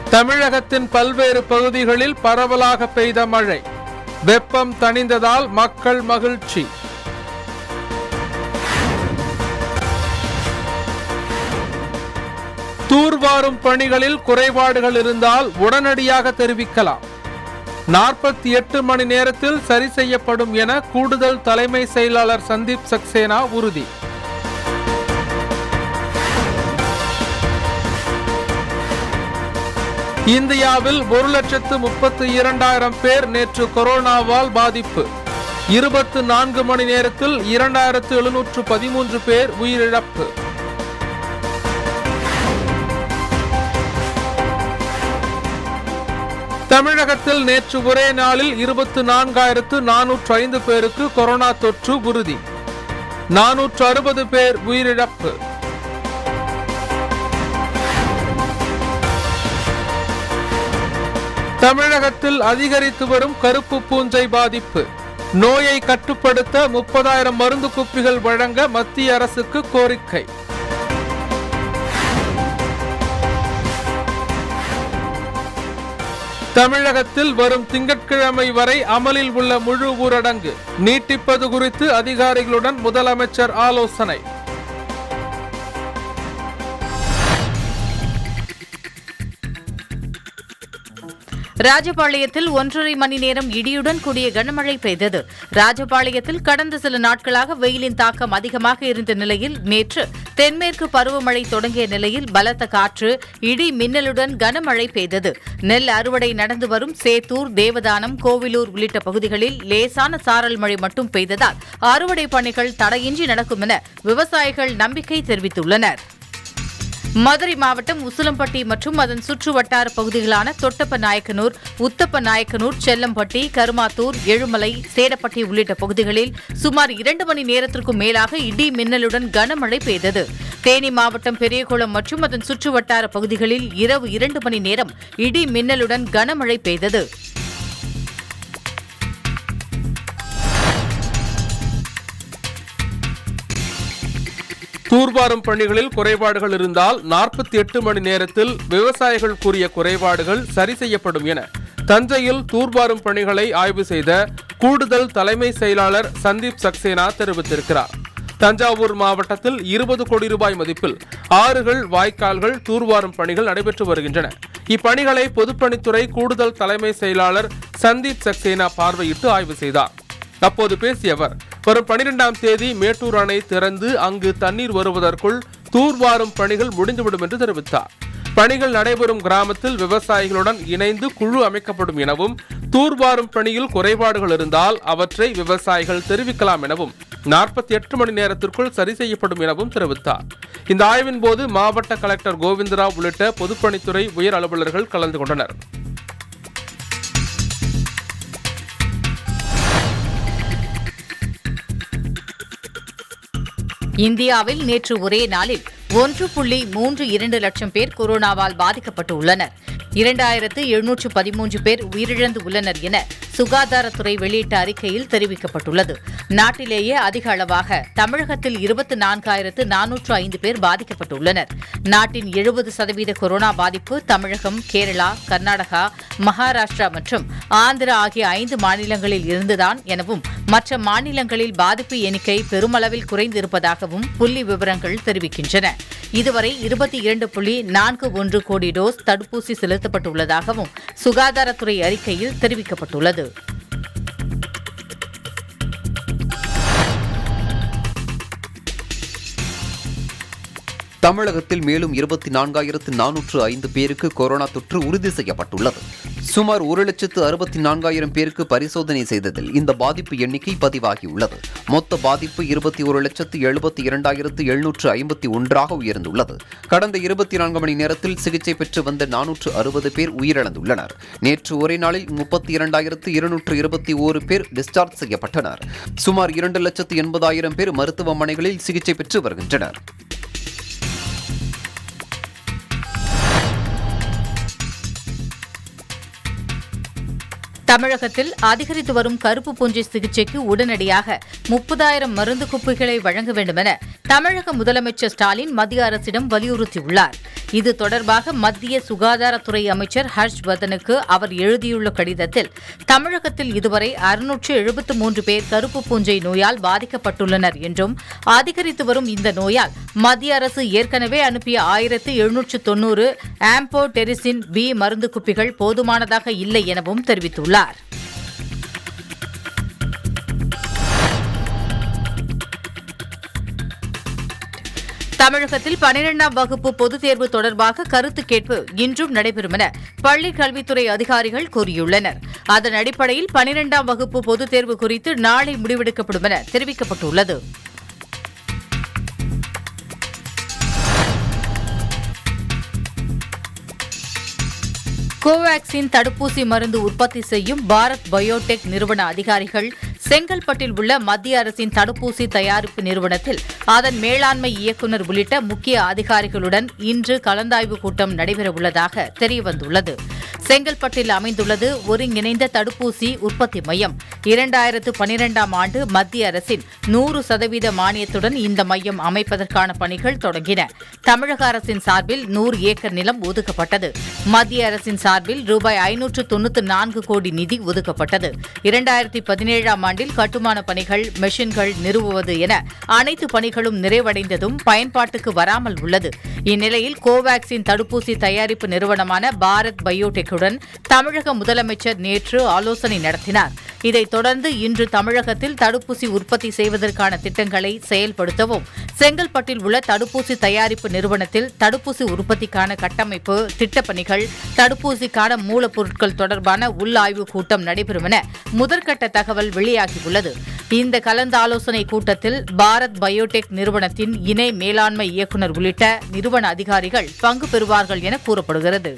தமிழகத்தின் பல்வேறு பகுதிகளில் பரவலாக பெய்த மழை வெப்பம் தணிந்ததால் மக்கள் மகிழ்ச்சி தூர்வாரும் பணிகளில் குறைபாடுகள் இருந்தால் உடனடியாக தெரிவிக்கலாம் நாற்பத்தி எட்டு மணி நேரத்தில் சரி செய்யப்படும் என கூடுதல் தலைமை செயலாளர் சந்தீப் சக்சேனா உறுதி இந்தியாவில் ஒரு லட்சத்து முப்பத்து இரண்டாயிரம் பேர் நேற்று கொரோனாவால் பாதிப்பு இருபத்து நான்கு மணி நேரத்தில் இரண்டாயிரத்து எழுநூற்று பதிமூன்று பேர் உயிரிழப்பு தமிழகத்தில் நேற்று ஒரே நாளில் இருபத்து நான்காயிரத்து நானூற்று ஐந்து பேருக்கு கொரோனா தொற்று உறுதி நானூற்று அறுபது பேர் உயிரிழப்பு தமிழகத்தில் அதிகரித்து வரும் கருப்பு பூஞ்சை பாதிப்பு நோயை கட்டுப்படுத்த முப்பதாயிரம் மருந்து குப்பிகள் வழங்க மத்திய அரசுக்கு கோரிக்கை தமிழகத்தில் வரும் திங்கட்கிழமை வரை அமலில் உள்ள முழு ஊரடங்கு நீட்டிப்பது குறித்து அதிகாரிகளுடன் முதலமைச்சர் ஆலோசனை ராஜபாளையத்தில் ஒன்றரை மணி நேரம் இடியுடன் கூடிய கனமழை பெய்தது ராஜபாளையத்தில் கடந்த சில நாட்களாக வெயிலின் தாக்கம் அதிகமாக இருந்த நிலையில் நேற்று தென்மேற்கு பருவமழை தொடங்கிய நிலையில் பலத்த காற்று இடி மின்னலுடன் கனமழை பெய்தது நெல் அறுவடை நடந்து வரும் சேத்தூர் தேவதானம் கோவிலூர் உள்ளிட்ட பகுதிகளில் லேசான சாரல் மழை மட்டும் பெய்ததால் அறுவடை பணிகள் தடையின்றி நடக்கும் என விவசாயிகள் நம்பிக்கை தெரிவித்துள்ளனர் மதுரை மாவட்டம் உசிலம்பட்டி மற்றும் அதன் சுற்று வட்டார பகுதிகளான தொட்டப்ப நாயக்கனூர் உத்தப்ப நாயக்கனூர் செல்லம்பட்டி கருமாத்தூர் எழுமலை சேடப்பட்டி உள்ளிட்ட பகுதிகளில் சுமார் இரண்டு மணி நேரத்திற்கும் மேலாக இடி மின்னலுடன் கனமழை பெய்தது தேனி மாவட்டம் பெரியகுளம் மற்றும் அதன் சுற்று வட்டார பகுதிகளில் இரவு இரண்டு மணி நேரம் இடி மின்னலுடன் கனமழை பெய்தது தூர்வாரும் பணிகளில் குறைபாடுகள் இருந்தால் நாற்பத்தி எட்டு மணி நேரத்தில் விவசாயிகள் கூறிய குறைபாடுகள் சரி செய்யப்படும் என தஞ்சையில் தூர்வாரும் பணிகளை ஆய்வு செய்த கூடுதல் தலைமை செயலாளர் சந்தீப் சக்சேனா தெரிவித்திருக்கிறார் தஞ்சாவூர் மாவட்டத்தில் இருபது கோடி ரூபாய் மதிப்பில் ஆறுகள் வாய்க்கால்கள் தூர்வாரும் பணிகள் நடைபெற்று வருகின்றன இப்பணிகளை பொதுப்பணித்துறை கூடுதல் தலைமை செயலாளர் சந்தீப் சக்சேனா பார்வையிட்டு ஆய்வு செய்தார் அப்போது பேசிய அவர் வரும் பனிரெண்டாம் தேதி மேட்டூர் அணை திறந்து அங்கு தண்ணீர் வருவதற்குள் தூர்வாரும் பணிகள் முடிந்துவிடும் என்று தெரிவித்தார் பணிகள் நடைபெறும் கிராமத்தில் விவசாயிகளுடன் இணைந்து குழு அமைக்கப்படும் எனவும் தூர்வாரும் பணியில் குறைபாடுகள் இருந்தால் அவற்றை விவசாயிகள் தெரிவிக்கலாம் எனவும் நாற்பத்தி எட்டு மணி நேரத்திற்குள் சரி செய்யப்படும் எனவும் தெரிவித்தார் இந்த ஆய்வின் போது மாவட்ட கலெக்டர் கோவிந்தராவ் உள்ளிட்ட பொதுப்பணித்துறை உயர் அலுவலர்கள் கலந்து கொண்டனர் இந்தியாவில் நேற்று ஒரே நாளில் ஒன்று புள்ளி மூன்று இரண்டு லட்சம் பேர் கொரோனாவால் பாதிக்கப்பட்டு உள்ளனர் இரண்டாயிரத்து எழுநூற்று பதிமூன்று பேர் உயிரிழந்து உள்ளனர் என சுகாதாரத்துறை வெளியிட்ட அறிக்கையில் தெரிவிக்கப்பட்டுள்ளது நாட்டிலேயே அதிக அளவாக தமிழகத்தில் இருபத்தி நான்காயிரத்து நானூற்று ஐந்து பேர் பாதிக்கப்பட்டுள்ளனர் நாட்டின் எழுபது சதவீத கொரோனா பாதிப்பு தமிழகம் கேரளா கர்நாடகா மகாராஷ்டிரா மற்றும் ஆந்திரா ஆகிய ஐந்து மாநிலங்களில் இருந்துதான் எனவும் மற்ற மாநிலங்களில் பாதிப்பு எண்ணிக்கை பெருமளவில் குறைந்திருப்பதாகவும் புள்ளி விவரங்கள் தெரிவிக்கின்றன இதுவரை இருபத்தி இரண்டு புள்ளி நான்கு ஒன்று கோடி டோஸ் தடுப்பூசி செலுத்தப்பட்டுள்ளதாகவும் சுகாதாரத்துறை அறிக்கையில் தெரிவிக்கப்பட்டுள்ளது தமிழகத்தில் மேலும் இருபத்தி நான்காயிரத்து நானூற்று ஐந்து பேருக்கு கொரோனா தொற்று உறுதி செய்யப்பட்டுள்ளது சுமார் ஒரு லட்சத்து அறுபத்தி நான்காயிரம் பேருக்கு பரிசோதனை செய்ததில் இந்த பாதிப்பு எண்ணிக்கை பதிவாகியுள்ளது மொத்த பாதிப்பு இருபத்தி ஒரு லட்சத்து எழுபத்தி இரண்டாயிரத்து எழுநூற்று ஐம்பத்தி ஒன்றாக உயர்ந்துள்ளது கடந்த இருபத்தி நான்கு மணி நேரத்தில் சிகிச்சை பெற்று வந்த நானூற்று அறுபது பேர் உயிரிழந்துள்ளனர் நேற்று ஒரே நாளில் முப்பத்தி இரண்டாயிரத்து இருநூற்று இருபத்தி ஓரு பேர் டிஸ்சார்ஜ் செய்யப்பட்டனர் சுமார் இரண்டு லட்சத்து எண்பதாயிரம் பேர் மருத்துவமனைகளில் சிகிச்சை பெற்று வருகின்றனர் தமிழகத்தில் அதிகரித்து வரும் கருப்பு பூஞ்சை சிகிச்சைக்கு உடனடியாக முப்பதாயிரம் மருந்து குப்பிகளை வழங்க வேண்டும் என தமிழக முதலமைச்சர் ஸ்டாலின் மத்திய அரசிடம் வலியுறுத்தியுள்ளார் இது தொடர்பாக மத்திய சுகாதாரத்துறை அமைச்சர் ஹர்ஷ்வர்தனுக்கு அவர் எழுதியுள்ள கடிதத்தில் தமிழகத்தில் இதுவரை அறுநூற்று எழுபத்து மூன்று பேர் கருப்பு பூஞ்சை நோயால் பாதிக்கப்பட்டுள்ளனர் என்றும் அதிகரித்து வரும் இந்த நோயால் மத்திய அரசு ஏற்கனவே அனுப்பிய ஆயிரத்து எழுநூற்று தொன்னூறு ஆம்போ டெரிசின் பி மருந்து குப்பிகள் போதுமானதாக இல்லை எனவும் தெரிவித்துள்ளார் தமிழகத்தில் பனிரெண்டாம் வகுப்பு பொதுத் தேர்வு தொடர்பாக கருத்து கேட்பு இன்றும் நடைபெறும் என பள்ளிக் கல்வித்துறை அதிகாரிகள் கூறியுள்ளனர் அதன் அடிப்படையில் பனிரெண்டாம் வகுப்பு பொதுத் தேர்வு குறித்து நாளை முடிவெடுக்கப்படும் என தெரிவிக்கப்பட்டுள்ளது கோவாக்சின் தடுப்பூசி மருந்து உற்பத்தி செய்யும் பாரத் பயோடெக் நிறுவன அதிகாரிகள் செங்கல்பட்டில் உள்ள மத்திய அரசின் தடுப்பூசி தயாரிப்பு நிறுவனத்தில் அதன் மேலாண்மை இயக்குநர் உள்ளிட்ட முக்கிய அதிகாரிகளுடன் இன்று கலந்தாய்வு கூட்டம் நடைபெறவுள்ளதாக தெரியவந்துள்ளது செங்கல்பட்டில் அமைந்துள்ளது ஒருங்கிணைந்த தடுப்பூசி உற்பத்தி மையம் இரண்டாயிரத்து பனிரெண்டாம் ஆண்டு மத்திய அரசின் நூறு சதவீத மானியத்துடன் இந்த மையம் அமைப்பதற்கான பணிகள் தொடங்கின தமிழக அரசின் சார்பில் நூறு ஏக்கர் நிலம் ஒதுக்கப்பட்டது மத்திய அரசின் சார்பில் ரூபாய் ஐநூற்று தொன்னூற்று நான்கு கோடி நிதி ஒதுக்கப்பட்டது இரண்டாயிரத்தி பதினேழாம் ஆண்டில் கட்டுமான பணிகள் மெஷின்கள் நிறுவுவது என அனைத்து பணிகளும் நிறைவடைந்ததும் பயன்பாட்டுக்கு வராமல் உள்ளது இந்நிலையில் கோவாக்சின் தடுப்பூசி தயாரிப்பு நிறுவனமான பாரத் பயோடெக்குடன் தமிழக முதலமைச்சர் நேற்று ஆலோசனை நடத்தினார் இதைத் தொடர்ந்து இன்று தமிழகத்தில் தடுப்பூசி உற்பத்தி செய்வதற்கான திட்டங்களை செயல்படுத்தவும் செங்கல்பட்டில் உள்ள தடுப்பூசி தயாரிப்பு நிறுவனத்தில் தடுப்பூசி உற்பத்திக்கான கட்டமைப்பு திட்டப்பணிகள் தடுப்பூசிக்கான மூலப்பொருட்கள் தொடர்பான உள்ளாய்வு கூட்டம் நடைபெறும் என முதற்கட்ட தகவல் வெளியாகியுள்ளது இந்த கலந்தாலோசனை கூட்டத்தில் பாரத் பயோடெக் நிறுவனத்தின் இணை மேலாண்மை இயக்குநர் உள்ளிட்ட நிறுவன அதிகாரிகள் பங்கு பெறுவார்கள் என கூறப்படுகிறது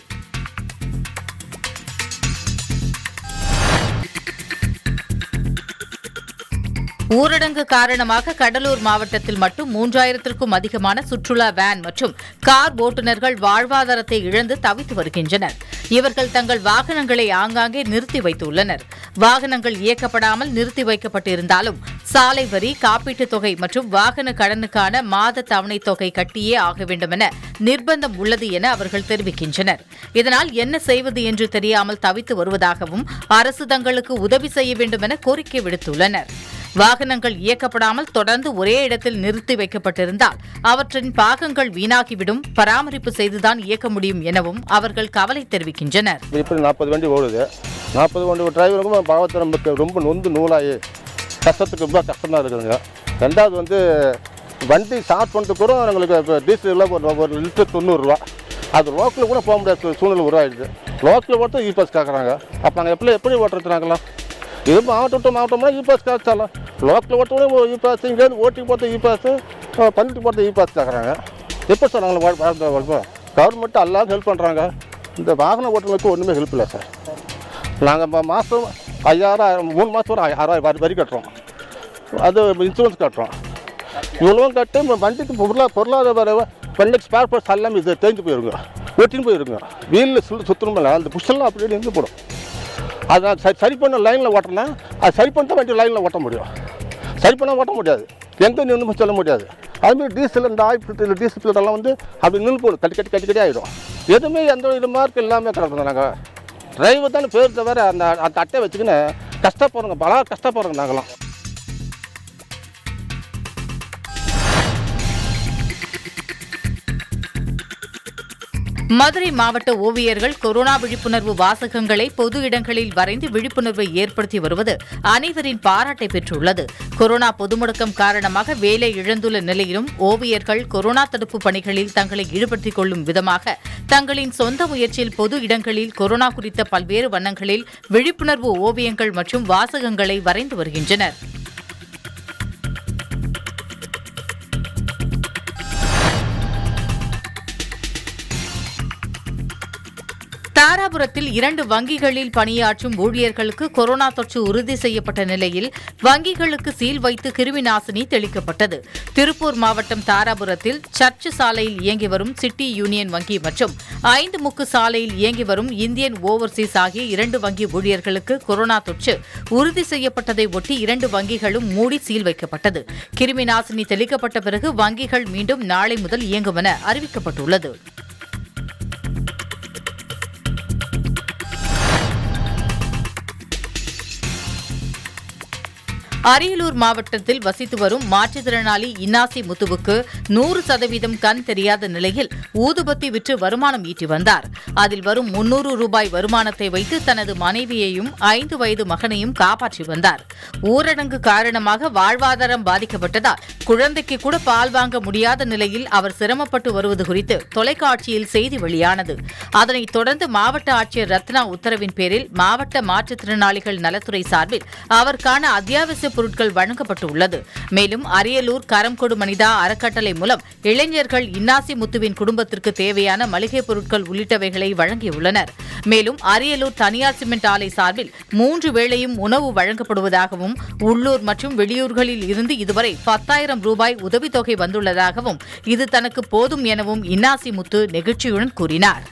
ஊரடங்கு காரணமாக கடலூர் மாவட்டத்தில் மட்டும் மூன்றாயிரத்திற்கும் அதிகமான சுற்றுலா வேன் மற்றும் கார் ஓட்டுநர்கள் வாழ்வாதாரத்தை இழந்து தவித்து வருகின்றனர் இவர்கள் தங்கள் வாகனங்களை ஆங்காங்கே நிறுத்தி வைத்துள்ளனர் வாகனங்கள் இயக்கப்படாமல் நிறுத்தி வைக்கப்பட்டிருந்தாலும் சாலை வரி காப்பீட்டுத் தொகை மற்றும் வாகன கடனுக்கான மாத தவணைத் தொகை கட்டியே ஆக வேண்டும் என நிர்பந்தம் உள்ளது என அவர்கள் தெரிவிக்கின்றனர் இதனால் என்ன செய்வது என்று தெரியாமல் தவித்து வருவதாகவும் அரசு தங்களுக்கு உதவி செய்ய வேண்டும் என கோரிக்கை விடுத்துள்ளனர் வாகனங்கள் இயக்கப்படாமல் தொடர்ந்து ஒரே இடத்தில் நிறுத்தி வைக்கப்பட்டிருந்தால் அவற்றின் பாகங்கள் வீணாகிவிடும் பராமரிப்பு செய்துதான் இயக்க முடியும் எனவும் அவர்கள் கவலை தெரிவிக்கின்றனர் இப்படி நாற்பது வண்டி ஓடுது நாற்பது வண்டி டிரைவருக்கும் பாவத்தை நமக்கு ரொம்ப நொந்து நூலாகி கஷ்டத்துக்கு ரொம்ப கஷ்டமாக இருக்குதுங்க ரெண்டாவது வந்து வண்டி ஸ்டார்ட் பண்ணிட்டு கூட எங்களுக்கு இப்போ டீசலில் ஒரு ஒரு லிட்டர் தொண்ணூறுரூவா அது லோக்கலில் கூட போக முடியாத சூழ்நிலை உருவாயிடுது லோக்கலில் ஓட்ட இ பாஸ் கேட்குறாங்க அப்போ நாங்கள் எப்படி எப்படி ஓட்டுறதுனாங்களாம் இது மாவட்டம் டு மாவட்டம்னா இ பாஸ் கேட்கலாம் லோக்கல் ஓட்டவும் இ பாஸ் இங்கேருந்து ஓட்டி போட்டு இ பாஸ் பண்ணிட்டு போட்டு இ பாஸ் கேட்குறாங்க எப்போ சார் நாங்கள் கவர்மெண்ட் எல்லாரும் ஹெல்ப் பண்ணுறாங்க இந்த வாகன ஓட்டுநருக்கு ஒன்றுமே ஹெல்ப் இல்லை சார் நாங்கள் மாதம் ஐயாயிரம் ஆயிரம், மூணு மாதம் ஒரு ஆறாயிரம் வரி வரி கட்டுறோம் அது இன்சூரன்ஸ் கட்டுறோம் இவ்வளவும் கட்டு ம- வண்டிக்கு பொருளா பொருளாதார வண்டிக்கு ஸ்பேர் பார்ட்ஸ் எல்லாமே இது தேஞ்சு போயிருங்க ஒட்டின்னு போயிருங்க வீலில் சுழு சுற்றணும் அந்த புஷெல்லாம் அப்படியே நின்று போடும் அதை நான் சரி சரி பண்ண லைனில் ஓட்டினா அது சரி பண்ணிட்டு வண்டி லைனில் ஓட்ட முடியும் சரி பண்ணால் ஓட்ட முடியாது எங்கே நின்று சொல்ல முடியாது அதுமாதிரி டீசல் இந்த ஆயில் ஃபில்டர் டீசல் ஃபில்டர்லாம் வந்து அப்படி நின்று போடும் கட்டி கட்டி கட்டி கட்டி ஆகிடும் எதுவுமே எந்த இது மார்க் இல்லாமல் கிடக்குது நாங்கள் டிரைவர் தானே பேர் தவிர அந்த அந்த அட்டை வச்சுக்கின்னு கஷ்டப்படுறோங்க பல கஷ்டப்படுறோங்க நாங்களாம் மதுரை மாவட்ட ஓவியர்கள் கொரோனா விழிப்புணர்வு வாசகங்களை பொது இடங்களில் வரைந்து விழிப்புணர்வை ஏற்படுத்தி வருவது அனைவரின் பாராட்டை பெற்றுள்ளது கொரோனா பொது முடக்கம் காரணமாக வேலை இழந்துள்ள நிலையிலும் ஓவியர்கள் கொரோனா தடுப்பு பணிகளில் தங்களை ஈடுபடுத்திக் கொள்ளும் விதமாக தங்களின் சொந்த முயற்சியில் பொது இடங்களில் கொரோனா குறித்த பல்வேறு வண்ணங்களில் விழிப்புணர்வு ஓவியங்கள் மற்றும் வாசகங்களை வரைந்து வருகின்றனர் தாரா தாராபுரத்தில் இரண்டு வங்கிகளில் பணியாற்றும் ஊழியர்களுக்கு கொரோனா தொற்று உறுதி செய்யப்பட்ட நிலையில் வங்கிகளுக்கு சீல் வைத்து கிருமி நாசினி தெளிக்கப்பட்டது திருப்பூர் மாவட்டம் தாராபுரத்தில் சர்ச் சாலையில் இயங்கி வரும் சிட்டி யூனியன் வங்கி மற்றும் ஐந்து முக்கு சாலையில் இயங்கி வரும் இந்தியன் ஓவர்சீஸ் ஆகிய இரண்டு வங்கி ஊழியர்களுக்கு கொரோனா தொற்று உறுதி செய்யப்பட்டதை ஒட்டி இரண்டு வங்கிகளும் மூடி சீல் வைக்கப்பட்டது கிருமி நாசினி தெளிக்கப்பட்ட பிறகு வங்கிகள் மீண்டும் நாளை முதல் இயங்கும் என அறிவிக்கப்பட்டுள்ளது அரியலூர் மாவட்டத்தில் வசித்து வரும் மாற்றுத்திறனாளி இன்னாசி முத்துவுக்கு நூறு சதவீதம் கண் தெரியாத நிலையில் ஊதுபத்தி விற்று வருமானம் ஈட்டி வந்தார் அதில் வரும் முன்னூறு ரூபாய் வருமானத்தை வைத்து தனது மனைவியையும் ஐந்து வயது மகனையும் காப்பாற்றி வந்தார் ஊரடங்கு காரணமாக வாழ்வாதாரம் பாதிக்கப்பட்டதால் குழந்தைக்கு கூட பால் வாங்க முடியாத நிலையில் அவர் சிரமப்பட்டு வருவது குறித்து தொலைக்காட்சியில் செய்தி வெளியானது அதனைத் தொடர்ந்து மாவட்ட ஆட்சியர் ரத்னா உத்தரவின் பேரில் மாவட்ட மாற்றுத்திறனாளிகள் நலத்துறை சார்பில் அவருக்கான அத்தியாவசிய பொருட்கள் வழங்கப்பட்டுள்ளது மேலும் அரியலூர் கரம் கொடு மனிதா அறக்கட்டளை மூலம் இளைஞர்கள் இன்னாசி முத்துவின் குடும்பத்திற்கு தேவையான மளிகை பொருட்கள் உள்ளிட்டவைகளை வழங்கியுள்ளனர் மேலும் அரியலூர் தனியார் சிமெண்ட் ஆலை சார்பில் மூன்று வேளையும் உணவு வழங்கப்படுவதாகவும் உள்ளூர் மற்றும் வெளியூர்களில் இருந்து இதுவரை பத்தாயிரம் ரூபாய் உதவித்தொகை வந்துள்ளதாகவும் இது தனக்கு போதும் எனவும் இன்னாசி முத்து நெகிழ்ச்சியுடன் கூறினார்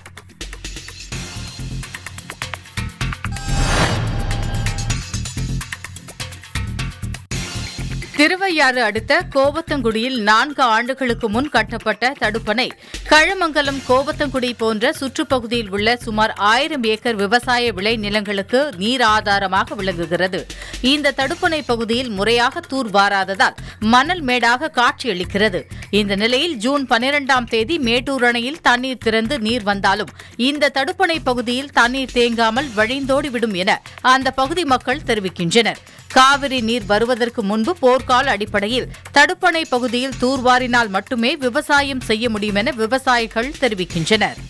திருவையாறு அடுத்த கோவத்தங்குடியில் நான்கு ஆண்டுகளுக்கு முன் கட்டப்பட்ட தடுப்பணை கழமங்கலம் கோவத்தங்குடி போன்ற சுற்றுப்பகுதியில் உள்ள சுமார் ஆயிரம் ஏக்கர் விவசாய விளை நிலங்களுக்கு நீர் ஆதாரமாக விளங்குகிறது இந்த தடுப்பணை பகுதியில் முறையாக தூர்வாராததால் மணல் மேடாக காட்சியளிக்கிறது இந்த நிலையில் ஜூன் பனிரெண்டாம் தேதி மேட்டூர் அணையில் தண்ணீர் திறந்து நீர் வந்தாலும் இந்த தடுப்பணை பகுதியில் தண்ணீர் தேங்காமல் வழிந்தோடிவிடும் என அந்த பகுதி மக்கள் தெரிவிக்கின்றனர் காவிரி நீர் வருவதற்கு முன்பு போர்க்கால அடிப்படையில் தடுப்பணை பகுதியில் தூர்வாரினால் மட்டுமே விவசாயம் செய்ய முடியும் என விவசாயிகள் தெரிவிக்கின்றனர்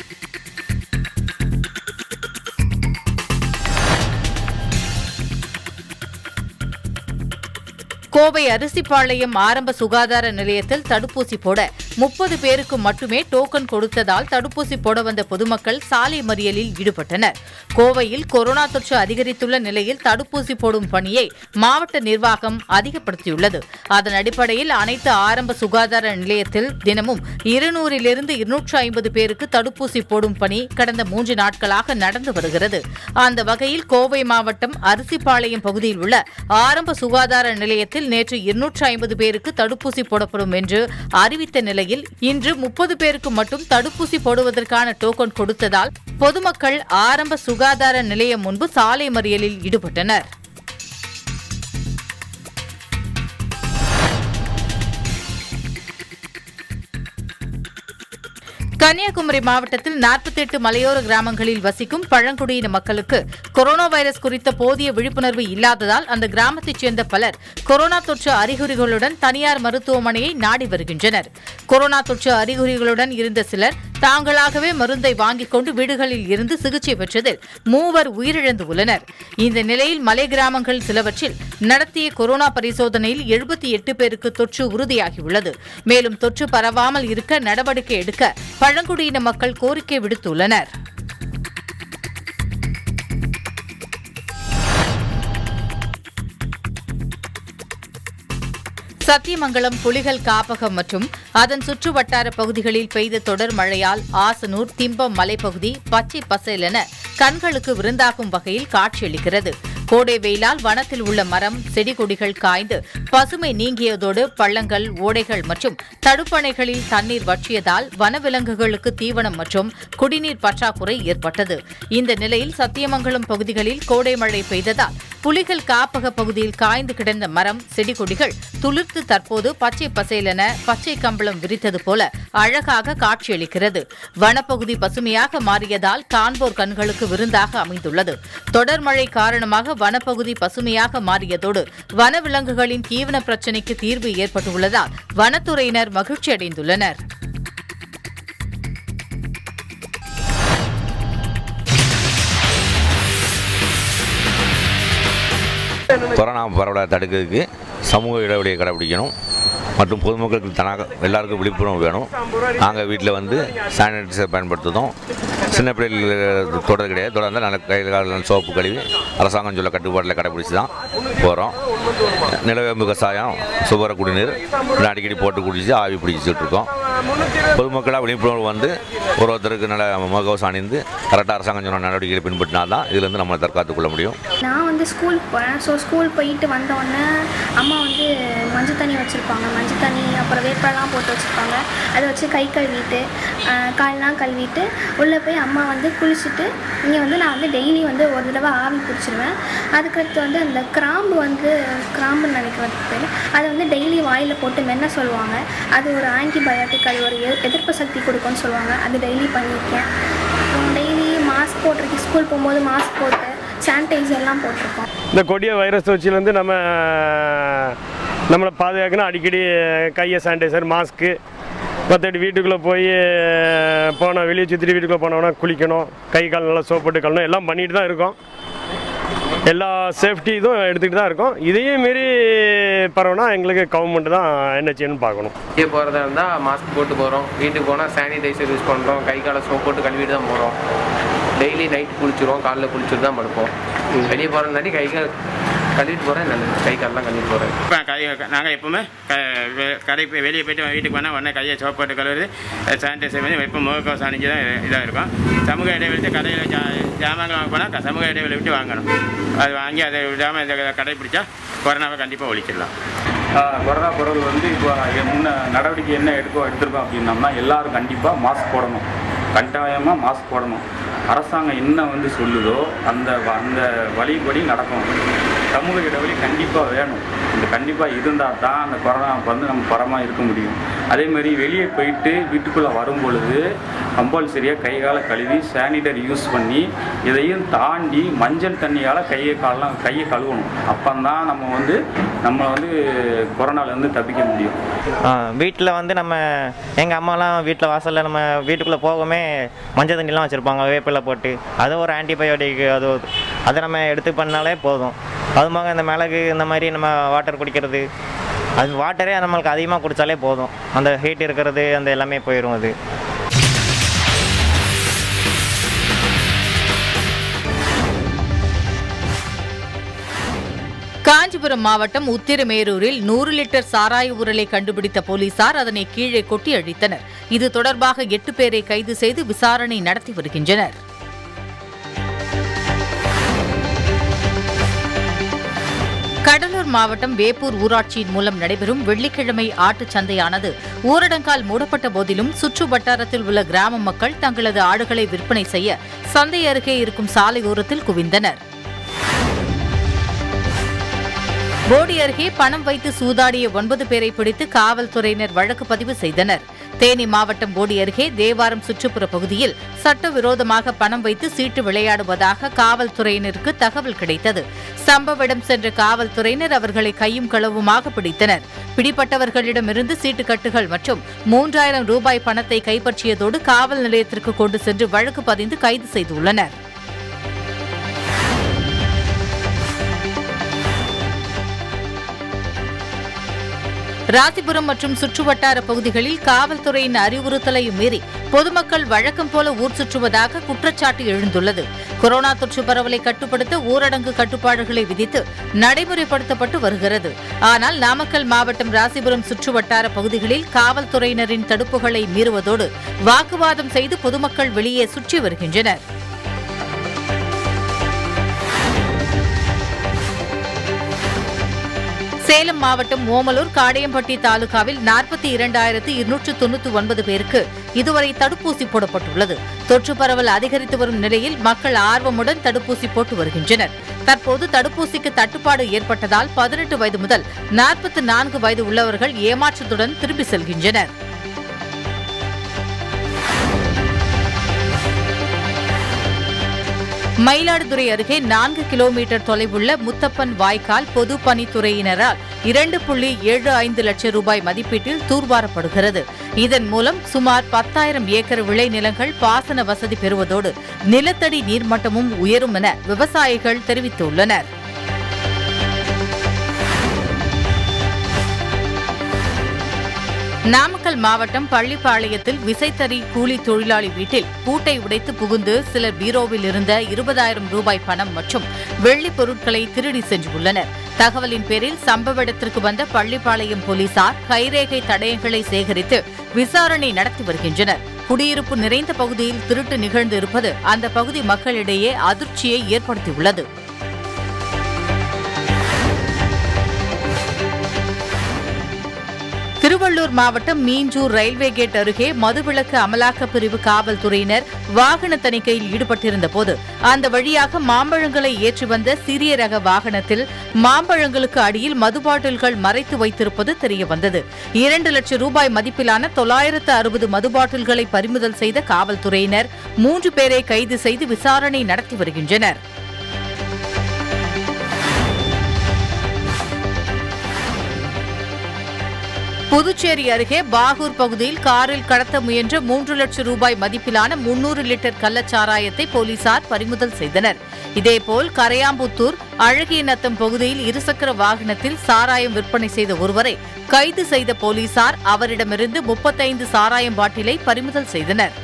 கோவை அரிசிப்பாளையம் ஆரம்ப சுகாதார நிலையத்தில் தடுப்பூசி போட முப்பது பேருக்கு மட்டுமே டோக்கன் கொடுத்ததால் தடுப்பூசி போட வந்த பொதுமக்கள் சாலை மறியலில் ஈடுபட்டனர் கோவையில் கொரோனா தொற்று அதிகரித்துள்ள நிலையில் தடுப்பூசி போடும் பணியை மாவட்ட நிர்வாகம் அதிகப்படுத்தியுள்ளது அதன் அடிப்படையில் அனைத்து ஆரம்ப சுகாதார நிலையத்தில் தினமும் இருநூறிலிருந்து இருநூற்று ஐம்பது பேருக்கு தடுப்பூசி போடும் பணி கடந்த மூன்று நாட்களாக நடந்து வருகிறது அந்த வகையில் கோவை மாவட்டம் அரிசிப்பாளையம் பகுதியில் உள்ள ஆரம்ப சுகாதார நிலையத்தில் நேற்று இருநூற்று ஐம்பது பேருக்கு தடுப்பூசி போடப்படும் என்று அறிவித்த நிலையில் இன்று முப்பது பேருக்கு மட்டும் தடுப்பூசி போடுவதற்கான டோக்கன் கொடுத்ததால் பொதுமக்கள் ஆரம்ப சுகாதார நிலையம் முன்பு சாலை மறியலில் ஈடுபட்டனர் கன்னியாகுமரி மாவட்டத்தில் 48 மலையோர கிராமங்களில் வசிக்கும் பழங்குடியின மக்களுக்கு கொரோனா வைரஸ் குறித்த போதிய விழிப்புணர்வு இல்லாததால் அந்த கிராமத்தைச் சேர்ந்த பலர் கொரோனா தொற்று அறிகுறிகளுடன் தனியார் மருத்துவமனையை நாடி வருகின்றனர் கொரோனா தொற்று அறிகுறிகளுடன் இருந்த சிலர் தாங்களாகவே மருந்தை வாங்கிக் கொண்டு வீடுகளில் இருந்து சிகிச்சை பெற்றதில் மூவர் உயிரிழந்து உள்ளனர் இந்த நிலையில் மலை கிராமங்கள் சிலவற்றில் நடத்திய கொரோனா பரிசோதனையில் எழுபத்தி எட்டு பேருக்கு தொற்று உறுதியாகியுள்ளது மேலும் தொற்று பரவாமல் இருக்க நடவடிக்கை எடுக்க பழங்குடியின மக்கள் கோரிக்கை விடுத்துள்ளனர் சத்தியமங்கலம் புலிகள் காப்பகம் மற்றும் அதன் சுற்று வட்டார பகுதிகளில் பெய்த தொடர் மழையால் ஆசனூர் திம்பம் மலைப்பகுதி பச்சை பசேலென கண்களுக்கு விருந்தாகும் வகையில் காட்சியளிக்கிறது கோடை வெயிலால் வனத்தில் உள்ள மரம் செடி கொடிகள் காய்ந்து பசுமை நீங்கியதோடு பள்ளங்கள் ஓடைகள் மற்றும் தடுப்பணைகளில் தண்ணீர் வற்றியதால் வனவிலங்குகளுக்கு தீவனம் மற்றும் குடிநீர் பற்றாக்குறை ஏற்பட்டது இந்த நிலையில் சத்தியமங்கலம் பகுதிகளில் கோடை மழை பெய்ததால் புலிகள் காப்பக பகுதியில் காய்ந்து கிடந்த மரம் செடி கொடிகள் துளிர்த்து தற்போது பச்சை பசேலென பச்சை கம்பளம் விரித்தது போல அழகாக காட்சியளிக்கிறது வனப்பகுதி பசுமையாக மாறியதால் காண்போர் கண்களுக்கு விருந்தாக அமைந்துள்ளது தொடர் மழை காரணமாக வனப்பகுதி பசுமையாக மாறியதோடு வனவிலங்குகளின் தீவன பிரச்சினைக்கு தீர்வு ஏற்பட்டுள்ளதால் வனத்துறையினர் மகிழ்ச்சி அடைந்துள்ளனர் கொரோனா பரவலை தடுக்கிறதுக்கு சமூக இடைவெளியை கடைபிடிக்கணும் மற்றும் பொதுமக்களுக்கு தனாக எல்லாருக்கும் விழிப்புணர்வு வேணும் நாங்கள் வீட்டில் வந்து சானிடைசர் பயன்படுத்துறதும் சின்ன பிள்ளைகள் தொடர் கிடையாது தொடர்ந்து நல்ல கையில் காலில் சோப்பு கழுவி அரசாங்கம் சொல்ல கட்டுப்பாட்டில் கடைபிடிச்சி தான் போகிறோம் நிலவேம்பு கசாயம் சுவர குடிநீர் இப்படி அடிக்கடி போட்டு குடிச்சு ஆவி பிடிச்சிட்டு இருக்கோம் பொதுமக்களாக விழிப்புணர்வு வந்து ஒரு ஒருத்தருக்கு நல்ல முகக்கவசம் அணிந்து கரெக்டாக அரசாங்கம் சொன்ன நடவடிக்கைகளை பின்பற்றினா தான் இதுலேருந்து நம்மளை தற்காத்துக் கொள்ள முடியும் நான் வந்து ஸ்கூலுக்கு போகிறேன் ஸோ ஸ்கூல் போயிட்டு வந்தோடனே அம்மா வந்து மஞ்சள் தண்ணி வச்சுருப்பாங்க மஞ்சள் தண்ணி அப்புறம் வேப்பெல்லாம் போட்டு வச்சுருப்பாங்க அதை வச்சு கை கழுவிட்டு ஆஹ், கால்லாம் கழுவிட்டு உள்ளே போய் அம்மா வந்து குளிச்சுட்டு இங்கே வந்து நான் வந்து டெய்லி வந்து ஒரு தடவை ஆவி பிடிச்சிருவேன் அதுக்கடுத்து வந்து அந்த கிராம்பு வந்து கிராம்புன்னு நினைக்கிறேன் பேர் அதை வந்து டெய்லி வாயில் போட்டு மென்ன சொல்லுவாங்க அது ஒரு ஆன்டிபயோட்டிக் அது ஒரு எ- எதிர்ப்பு சக்தி கொடுக்கும்னு சொல்லுவாங்க அது டெய்லி பண்ணியிருக்கேன் டெய்லி மாஸ்க் போட்டிருக்கேன் ஸ்கூல் போகும்போது மாஸ்க் போட்டு சானிடைசர்லாம் போட்டிருக்கோம் இந்த கொடிய வைரஸ் தொற்றிலேருந்து நம்ம நம்மளை பாதுகாக்கணும் அடிக்கடி கையை சானிடைசர் மாஸ்க்கு மற்றபடி வீட்டுக்குள்ளே போய் போனால் வெளியே சுற்றிட்டு வீட்டுக்குள்ளே போனோம்னா குளிக்கணும் கை கால் நல்லா சோப் போட்டு கழணும் எல்லாம் பண்ணிட்டு தான் இருக்கோம் எல்லா சேஃப்டி இதுவும் எடுத்துக்கிட்டு தான் இருக்கோம் இதையும் மீறி பரவுனா எங்களுக்கு கவர்மெண்ட் தான் என்ன செய்யணும்னு பார்க்கணும் வெளியே போகிறதா இருந்தால் மாஸ்க் போட்டு போகிறோம் வீட்டுக்கு போனால் சானிடைசர் யூஸ் பண்ணுறோம் கை காலை சோப் போட்டு கழுவிட்டு தான் போகிறோம் டெய்லி நைட் குளிச்சிருவோம் காலைல குளிச்சுட்டு தான் படுப்போம் வெளியே போகிறதாட்டி கை கால் கழுவிட்டு போகிறேன் நல்லது கை காலெலாம் கழுவிட்டு போகிறேன் இப்போ கை நாங்கள் எப்போவுமே க வெ- கடை போய் வெளியே போயிட்டு வீட்டுக்கு போனால் உடனே கையை சோப் போட்டு கழுவுறது சானிடைசர் பண்ணி எப்போ முகக்கவசம் அணிஞ்சு தான் இதாக இருக்கும் சமூக இடைவெளி கடையில் ஜா ஜாமான் வாங்க போனால் சமூக இடைவெளி விட்டு வாங்கணும் அது வாங்கி அதை விடாமல் இதை கடைப்பிடிச்சா கொரோனாவை கண்டிப்பாக ஒழிச்சிடலாம் கொரோனா பரவல் வந்து இப்போ முன்ன நடவடிக்கை என்ன எடுக்கோ எடுத்திருக்கோம் அப்படின்னம்னா எல்லாரும் கண்டிப்பாக மாஸ்க் போடணும் கட்டாயமாக மாஸ்க் போடணும் அரசாங்கம் என்ன வந்து சொல்லுதோ அந்த வ- அந்த வழிபடி நடக்கணும் சமூக இடைவெளி கண்டிப்பாக வேணும் இந்த கண்டிப்பாக இருந்தால் தான் அந்த கொரோனா வந்து நம்ம பரமாக இருக்க முடியும் அதே மாதிரி வெளியே போயிட்டு வீட்டுக்குள்ளே வரும் பொழுது கம்பல்சரியாக கை காலை கழுவி சானிடர் யூஸ் பண்ணி இதையும் தாண்டி மஞ்சள் தண்ணியால் கையை காலெலாம் கையை கழுவணும் அப்போந்தான் நம்ம வந்து நம்ம வந்து கொரோனாலேருந்து தப்பிக்க முடியும் வீட்டில் வந்து நம்ம எங்கள் அம்மாலாம் வீட்டில் வாசலில் நம்ம வீட்டுக்குள்ளே போகவே மஞ்சள் தண்ணிலாம் வச்சுருப்பாங்க வேப்பிலை போட்டு அது ஒரு ஆன்டிபயோட்டிக் அது ஒரு- அதை நம்ம எடுத்து பண்ணாலே போதும் அதுமாக இந்த மிளகு இந்த மாதிரி நம்ம வாட்டர் குடிக்கிறது அது வாட்டரே நம்மளுக்கு அதிகமாக குடித்தாலே போதும் அந்த ஹீட் இருக்கிறது அந்த எல்லாமே போயிடும் அது காஞ்சிபுரம் மாவட்டம் உத்திரமேரூரில் நூறு லிட்டர் சாராய உரலை கண்டுபிடித்த போலீசார் அதனை கீழே கொட்டி அழித்தனர் இது தொடர்பாக எட்டு பேரை கைது செய்து விசாரணை நடத்தி வருகின்றனர் கடலூர் மாவட்டம் வேப்பூர் ஊராட்சியின் மூலம் நடைபெறும் வெள்ளிக்கிழமை ஆட்டுச் சந்தையானது ஊரடங்கால் மூடப்பட்ட போதிலும் சுற்று வட்டாரத்தில் உள்ள கிராம மக்கள் தங்களது ஆடுகளை விற்பனை செய்ய சந்தை அருகே இருக்கும் சாலையோரத்தில் குவிந்தனர் போடி அருகே பணம் வைத்து சூதாடிய ஒன்பது பேரை பிடித்து காவல்துறையினர் வழக்கு பதிவு செய்தனர் தேனி மாவட்டம் போடி அருகே தேவாரம் சுற்றுப்புற பகுதியில் சட்டவிரோதமாக பணம் வைத்து சீட்டு விளையாடுவதாக காவல்துறையினருக்கு தகவல் கிடைத்தது சம்பவ இடம் சென்ற காவல்துறையினர் அவர்களை கையும் களவுமாக பிடித்தனர் பிடிப்பட்டவர்களிடமிருந்து சீட்டுக்கட்டுகள் மற்றும் மூன்றாயிரம் ரூபாய் பணத்தை கைப்பற்றியதோடு காவல் நிலையத்திற்கு கொண்டு சென்று வழக்கு பதிந்து கைது செய்துள்ளனர் ராசிபுரம் மற்றும் சுற்றுவட்டார பகுதிகளில் காவல்துறையின் அறிவுறுத்தலை மீறி பொதுமக்கள் வழக்கம் போல ஊர் சுற்றுவதாக குற்றச்சாட்டு எழுந்துள்ளது கொரோனா தொற்று பரவலை கட்டுப்படுத்த ஊரடங்கு கட்டுப்பாடுகளை விதித்து நடைமுறைப்படுத்தப்பட்டு வருகிறது ஆனால் நாமக்கல் மாவட்டம் ராசிபுரம் சுற்றுவட்டார பகுதிகளில் காவல்துறையினரின் தடுப்புகளை மீறுவதோடு வாக்குவாதம் செய்து பொதுமக்கள் வெளியே சுற்றி வருகின்றனர் சேலம் மாவட்டம் ஓமலூர் காடையம்பட்டி தாலுகாவில் நாற்பத்தி இரண்டாயிரத்து இருநூற்று தொண்ணூற்றி ஒன்பது பேருக்கு இதுவரை தடுப்பூசி போடப்பட்டுள்ளது தொற்று பரவல் அதிகரித்து வரும் நிலையில் மக்கள் ஆர்வமுடன் தடுப்பூசி போட்டு வருகின்றனர் தற்போது தடுப்பூசிக்கு தட்டுப்பாடு ஏற்பட்டதால் பதினெட்டு வயது முதல் நாற்பத்தி நான்கு வயது உள்ளவர்கள் ஏமாற்றத்துடன் திரும்பி செல்கின்றனர் மயிலாடுதுறை அருகே நான்கு கிலோமீட்டர் தொலைவுள்ள முத்தப்பன் வாய்க்கால் பொதுப்பணித்துறையினரால் இரண்டு புள்ளி ஏழு ஐந்து லட்சம் ரூபாய் மதிப்பீட்டில் தூர்வாரப்படுகிறது இதன் மூலம் சுமார் பத்தாயிரம் ஏக்கர் விளைநிலங்கள் பாசன வசதி பெறுவதோடு நிலத்தடி நீர்மட்டமும் உயரும் என விவசாயிகள் தெரிவித்துள்ளனர் நாமக்கல் மாவட்டம் பள்ளிப்பாளையத்தில் விசைத்தறி கூலி தொழிலாளி வீட்டில் பூட்டை உடைத்து புகுந்து சிலர் பீரோவில் இருந்த இருபதாயிரம் ரூபாய் பணம் மற்றும் வெள்ளிப் பொருட்களை திருடி சென்றுள்ளனர் தகவலின் பேரில் சம்பவ இடத்திற்கு வந்த பள்ளிப்பாளையம் போலீசார் கைரேகை தடயங்களை சேகரித்து விசாரணை நடத்தி வருகின்றனர் குடியிருப்பு நிறைந்த பகுதியில் திருட்டு நிகழ்ந்து இருப்பது அந்த பகுதி மக்களிடையே அதிர்ச்சியை ஏற்படுத்தியுள்ளது திருவள்ளூர் மாவட்டம் மீஞ்சூர் ரயில்வே கேட் அருகே மதுவிலக்கு அமலாக்கப் பிரிவு காவல்துறையினர் வாகன தணிக்கையில் ஈடுபட்டிருந்த போது அந்த வழியாக மாம்பழங்களை ஏற்றி வந்த சிறிய ரக வாகனத்தில் மாம்பழங்களுக்கு அடியில் மது பாட்டில்கள் மறைத்து வைத்திருப்பது தெரியவந்தது இரண்டு லட்சம் ரூபாய் மதிப்பிலான தொள்ளாயிரத்து அறுபது மது பாட்டில்களை பறிமுதல் செய்த காவல்துறையினர் மூன்று பேரை கைது செய்து விசாரணை நடத்தி வருகின்றனர் புதுச்சேரி அருகே பாகூர் பகுதியில் காரில் கடத்த முயன்ற மூன்று லட்சம் ரூபாய் மதிப்பிலான முன்னூறு லிட்டர் கள்ளச்சாராயத்தை போலீசார் பறிமுதல் செய்தனர் இதேபோல் கரையாம்புத்தூர் அழகிய நத்தம் பகுதியில் இருசக்கர வாகனத்தில் சாராயம் விற்பனை செய்த ஒருவரை கைது செய்த போலீசார் அவரிடமிருந்து முப்பத்தைந்து சாராயம் பாட்டிலை பறிமுதல் செய்தனர்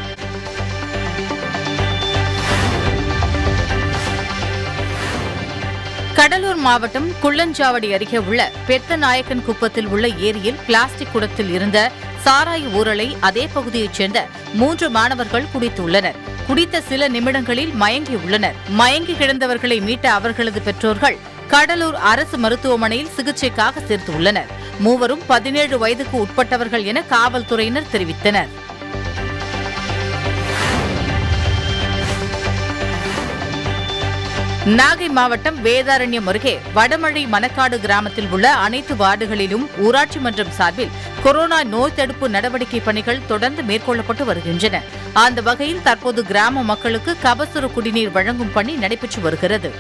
கடலூர் மாவட்டம் குள்ளஞ்சாவடி அருகே உள்ள பெத்தநாயக்கன் குப்பத்தில் உள்ள ஏரியில் பிளாஸ்டிக் குடத்தில் இருந்த சாராய ஊரலை அதே பகுதியைச் சேர்ந்த மூன்று மாணவர்கள் குடித்துள்ளனர் குடித்த சில நிமிடங்களில் மயங்கியுள்ளனர் மயங்கி கிடந்தவர்களை மீட்ட அவர்களது பெற்றோர்கள் கடலூர் அரசு மருத்துவமனையில் சிகிச்சைக்காக சேர்த்துள்ளனர் மூவரும் பதினேழு வயதுக்கு உட்பட்டவர்கள் என காவல்துறையினர் தெரிவித்தனர் நாகை மாவட்டம் வேதாரண்யம் அருகே வடமழை மணக்காடு கிராமத்தில் உள்ள அனைத்து வார்டுகளிலும் ஊராட்சி மன்றம் சார்பில் கொரோனா நோய் தடுப்பு நடவடிக்கை பணிகள் தொடர்ந்து மேற்கொள்ளப்பட்டு வருகின்றன அந்த வகையில் தற்போது கிராம மக்களுக்கு கபசுர குடிநீர் வழங்கும் பணி நடைபெற்று வருகிறது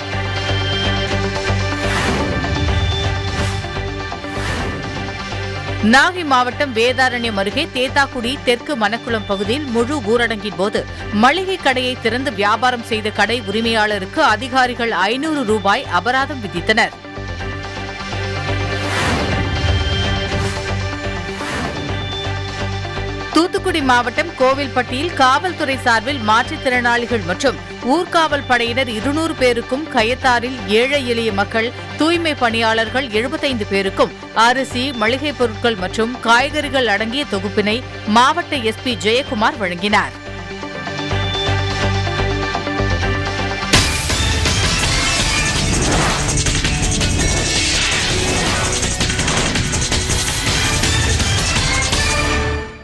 நாகை மாவட்டம் வேதாரண்யம் அருகே தேத்தாக்குடி தெற்கு மணக்குளம் பகுதியில் முழு ஊரடங்கின் போது மளிகை கடையை திறந்து வியாபாரம் செய்த கடை உரிமையாளருக்கு அதிகாரிகள் ஐநூறு ரூபாய் அபராதம் விதித்தனர் தூத்துக்குடி மாவட்டம் கோவில்பட்டியில் காவல்துறை சார்பில் மாற்றுத்திறனாளிகள் மற்றும் ஊர்காவல் படையினர் இருநூறு பேருக்கும் கயத்தாரில் ஏழை எளிய மக்கள் தூய்மை பணியாளர்கள் எழுபத்தைந்து பேருக்கும் அரிசி மளிகைப் பொருட்கள் மற்றும் காய்கறிகள் அடங்கிய தொகுப்பினை மாவட்ட எஸ்பி ஜெயக்குமார் வழங்கினார்